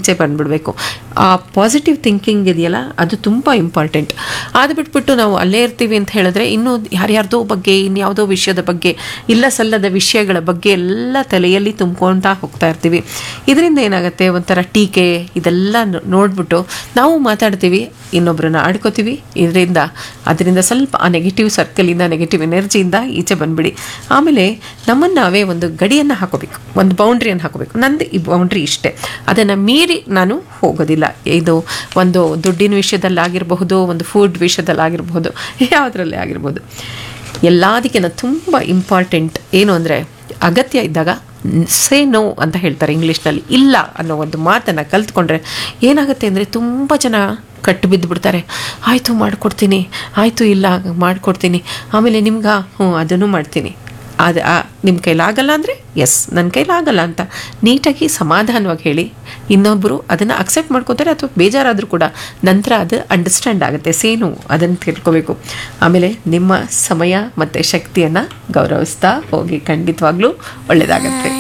ಈಚೆ ಬಂದ್ಬಿಡ್ಬೇಕು ಆ positive thinking ಇದೆಯಲ್ಲ ಅದು ತುಂಬ ಇಂಪಾರ್ಟೆಂಟ್ ಅದು ಬಿಟ್ಬಿಟ್ಟು ನಾವು ಅಲ್ಲೇ ಇರ್ತೀವಿ ಅಂತ ಹೇಳಿದ್ರೆ ಇನ್ನೂ ಯಾರ್ಯಾರ್ದೋ ಬಗ್ಗೆ ಇನ್ಯಾವುದೋ ವಿಷಯದ ಬಗ್ಗೆ ಇಲ್ಲ ಸಲ್ಲದ ವಿಷಯಗಳ ಬಗ್ಗೆ ಎಲ್ಲ ತಲೆಯಲ್ಲಿ ತುಂಬ್ಕೊಳ್ತಾ ಹೋಗ್ತಾ ಇರ್ತೀವಿ ಇದರಿಂದ ಏನಾಗುತ್ತೆ ಒಂಥರ ಟೀಕೆ ಇದೆಲ್ಲ ನೋ- ನೋಡ್ಬಿಟ್ಟು ನಾವು ಮಾತಾಡ್ತೀವಿ ಇನ್ನೊಬ್ಬರನ್ನ ಆಡ್ಕೋತೀವಿ ಇದರಿಂದ ಅದರಿಂದ ಸ್ವಲ್ಪ ಆ ನೆಗೆಟಿವ್ ಸರ್ಕಲಿಂದ ನೆಗೆಟಿವ್ ಎನರ್ಜಿಯಿಂದ ಈಚೆ ಬಂದ್ಬಿಡಿ ಆಮೇಲೆ ನಮ್ಮನ್ನು ನಾವೇ ಒಂದು ಗಡಿಯನ್ನು ಹಾಕೋಬೇಕು ಒಂದು ಬೌಂಡ್ರಿಯನ್ನು ಹಾಕೋಬೇಕು ನಂದು ಈ ಬೌಂಡ್ರಿ ಇಷ್ಟೇ ಅದನ್ನು ಮೀರಿ ನಾನು ಹೋಗೋದಿಲ್ಲ ಇದು ಒಂದು ದುಡ್ಡಿನ ವಿಷಯದಲ್ಲಾಗಿರಬಹುದು ಒಂದು ಫುಡ್ ವಿಷಯದಲ್ಲಾಗಿರಬಹುದು ಯಾವುದರಲ್ಲೇ ಆಗಿರ್ಬೋದು ಎಲ್ಲದಕ್ಕಿಂತ ತುಂಬ ಇಂಪಾರ್ಟೆಂಟ್ ಏನು ಅಂದರೆ ಅಗತ್ಯ ಇದ್ದಾಗ ಸೇ ನೋ ಅಂತ ಹೇಳ್ತಾರೆ ಇಂಗ್ಲೀಷ್ನಲ್ಲಿ ಇಲ್ಲ ಅನ್ನೋ ಒಂದು ಮಾತನ್ನು ಕಲ್ತ್ಕೊಂಡ್ರೆ ಏನಾಗುತ್ತೆ ಅಂದರೆ ತುಂಬ ಜನ ಕಟ್ಟು ಬಿದ್ದು ಬಿಡ್ತಾರೆ ಆಯಿತು ಮಾಡಿಕೊಡ್ತೀನಿ ಆಯಿತು ಇಲ್ಲ ಮಾಡಿಕೊಡ್ತೀನಿ ಆಮೇಲೆ ನಿಮ್ಗೆ ಹ್ಞೂ ಅದನ್ನು ಮಾಡ್ತೀನಿ ಅದು ನಿಮ್ಮ ಕೈಲಾಗಲ್ಲ ಅಂದರೆ ಎಸ್ ನನ್ನ ಕೈಲಾಗಲ್ಲ ಅಂತ ನೀಟಾಗಿ ಸಮಾಧಾನವಾಗಿ ಹೇಳಿ ಇನ್ನೊಬ್ಬರು ಅದನ್ನು ಅಕ್ಸೆಪ್ಟ್ ಮಾಡ್ಕೋತಾರೆ ಅಥವಾ ಬೇಜಾರಾದರೂ ಕೂಡ ನಂತರ ಅದು ಅಂಡರ್ಸ್ಟ್ಯಾಂಡ್ ಆಗುತ್ತೆ ಸೇನು ಅದನ್ನು ತಿಳ್ಕೊಬೇಕು ಆಮೇಲೆ ನಿಮ್ಮ ಸಮಯ ಮತ್ತು ಶಕ್ತಿಯನ್ನು ಗೌರವಿಸ್ತಾ ಹೋಗಿ ಖಂಡಿತವಾಗ್ಲೂ ಒಳ್ಳೆಯದಾಗತ್ತೆ